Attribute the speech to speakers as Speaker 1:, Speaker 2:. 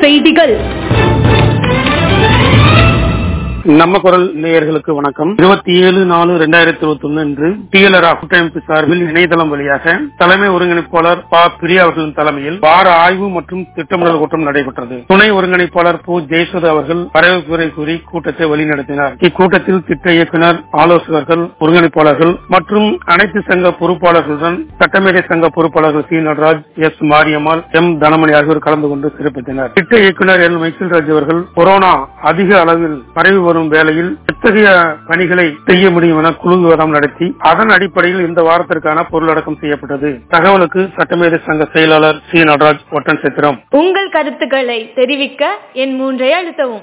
Speaker 1: செய்திகள்
Speaker 2: நம்ம குரல் நேயர்களுக்கு வணக்கம் இருபத்தி ஏழு நாலு ரெண்டாயிரத்தி இருபத்தி ஒன்னு அன்று டிஎல்ஆர் கூட்டமைப்பு சார்பில் இணையதளம் வழியாக தலைமை ஒருங்கிணைப்பாளர் ப பிரியா அவர்களின் தலைமையில் வார ஆய்வு மற்றும் திட்டமிடல் கூட்டம் நடைபெற்றது துணை ஒருங்கிணைப்பாளர் பு ஜெயசுதா அவர்கள் வரவேற்புரை கூறி கூட்டத்தை வழிநடத்தினார் இக்கூட்டத்தில் திட்ட இயக்குனர் ஆலோசகர்கள் ஒருங்கிணைப்பாளர்கள் மற்றும் அனைத்து சங்க பொறுப்பாளர்களுடன் சட்டமேதை சங்க பொறுப்பாளர்கள் C Nataraj S Mariammal M Dhanamani ஆகியோர் கலந்து கொண்டு சிறப்பித்தனர் திட்ட இயக்குனர் எல் மைசில்ராஜ் அவர்கள் கொரோனா அதிக அளவில் பரவி வரும் வேளையில் எத்தகைய பணிகளை செய்ய முடியும் என குழு விவாதம் நடத்தி அதன் அடிப்படையில் இந்த வாரத்திற்கான பொருளடக்கம் செய்யப்பட்டது தகவலுக்கு சட்டமேதை சங்க செயலாளர் சி நடராஜ் ஒட்டன் சித்திரம்
Speaker 1: உங்கள் கருத்துக்களை தெரிவிக்க என் மூன்றை அழுத்தவும்